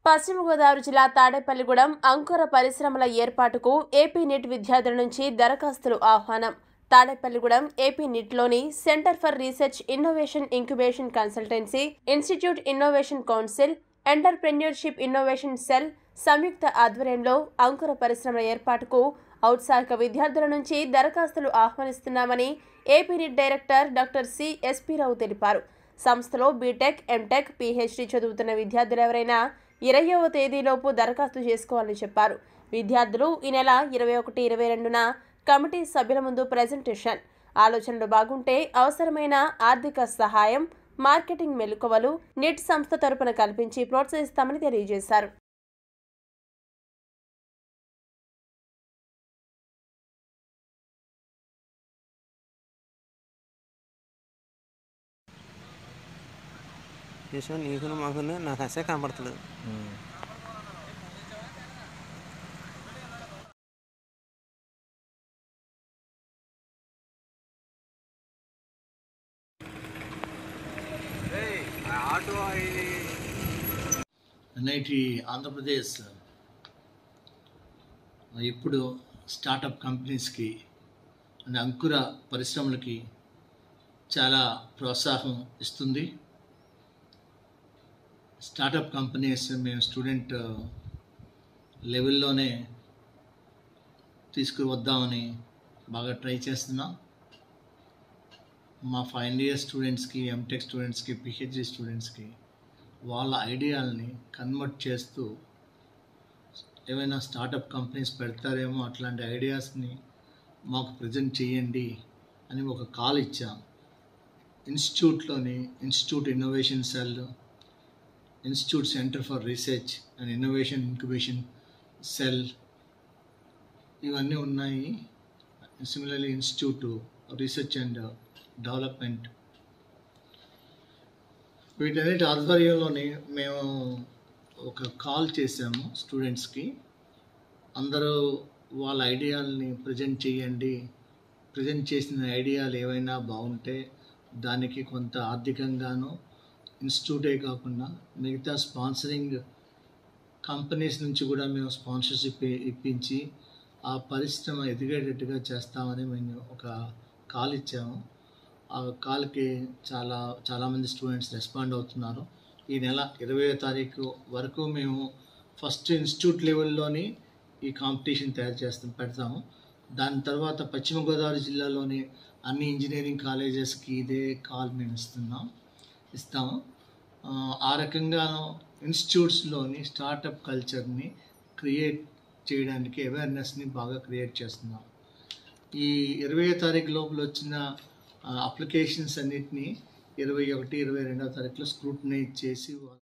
పశ్చిమ గోదావరి జిల్లా తాడేపల్లిగూడెం అంకుర పరిశ్రమల ఏర్పాటుకు ఏపీ నిట్ విద్యార్థుల నుంచి దరఖాస్తులు ఆహ్వానం తాడేపల్లిగూడెం ఏపీ నిట్లోని center for research innovation incubation consultancy institute innovation council entrepreneurship innovation cell సంయుక్త ఆధ్వర్యంలో అంకుర పరిశ్రమల ఏర్పాటుకు ఔత్సాహిక విద్యార్థుల నుంచి దరఖాస్తులు ఆహ్వానిస్తున్నామని AP NIT director doctor C SP Rao తెలిపారు సంస్థలో బీటెక్ ఎంటెక్ పీహెచ్డీ చదువుతున్న విద్యార్థులు ఎవరైనా ఇరవయవ తేదీలోపు దరఖాస్తు చేసుకోవాలని చెప్పారు విద్యార్థులు ఈ నెల ఇరవై ఒకటి ఇరవై రెండున కమిటీ సభ్యుల ముందు ప్రజెంటేషన్ ఆలోచనలు బాగుంటే అవసరమైన ఆర్థిక సహాయం మార్కెటింగ్ మెలకువలు నిట్ సంస్థ తరపున కల్పించి ప్రోత్సహిస్తామని తెలియజేశారు చేసాం నీకును మాకును నాకు అసే కనపడతలేదు నేటి ఆంధ్రప్రదేశ్ ఇప్పుడు స్టార్టప్ కంపెనీస్కి అండ్ అంకుర పరిశ్రమలకి చాలా ప్రోత్సాహం ఇస్తుంది స్టార్టప్ కంపెనీస్ మేము స్టూడెంట్ లెవెల్లోనే తీసుకువద్దామని బాగా ట్రై చేస్తున్నాం మా ఫైనల్ ఇయర్ స్టూడెంట్స్కి ఎంటెక్ స్టూడెంట్స్కి పిహెచ్డి స్టూడెంట్స్కి వాళ్ళ ఐడియాలని కన్వర్ట్ చేస్తూ ఏమైనా స్టార్టప్ కంపెనీస్ పెడతారేమో అట్లాంటి ఐడియాస్ని మాకు ప్రజెంట్ చేయండి అని ఒక కాల్ ఇచ్చాం ఇన్స్టిట్యూట్లోని institute innovation cell institute center for research and innovation incubation cell ఇవన్నీ ఉన్నాయి similarly institute research and development వీటన్నిటి ఆధ్వర్యంలోని మేము ఒక కాల్ చేసాము స్టూడెంట్స్కి అందరూ వాళ్ళ ఐడియాలని ప్రజెంట్ చేయండి ప్రజెంట్ చేసిన ఐడియాలు ఏవైనా బాగుంటే దానికి కొంత ఆర్థికంగాను ఇన్స్టిట్యూటే కాకుండా మిగతా స్పాన్సరింగ్ కంపెనీస్ నుంచి కూడా మేము స్పాన్సర్షిప్ ఇప్పించి ఆ పరిశ్రమ ఎదిగేటట్టుగా చేస్తామని మేము ఒక కాల్ ఇచ్చాము ఆ కాల్కి చాలా చాలామంది స్టూడెంట్స్ రెస్పాండ్ అవుతున్నారు ఈ నెల ఇరవై తారీఖు వరకు మేము ఫస్ట్ ఇన్స్టిట్యూట్ లెవెల్లోని ఈ కాంపిటీషన్ తయారు చేస్తాం పెడతాము దాని తర్వాత పశ్చిమ గోదావరి జిల్లాలోని అన్ని ఇంజనీరింగ్ కాలేజెస్కి ఇదే కాల్ మేము ఇస్తున్నాం ఇస్తాము ఆ, ఆ రకంగాను ఇన్స్టిట్యూట్స్లోని స్టార్టప్ కల్చర్ని క్రియేట్ చేయడానికి అవేర్నెస్ని బాగా క్రియేట్ చేస్తున్నాం ఈ ఇరవై తారీఖు లోపల వచ్చిన అప్లికేషన్స్ అన్నిటినీ ఇరవై ఒకటి ఇరవై రెండవ తారీఖులో స్క్రూటనైజ్ చేసి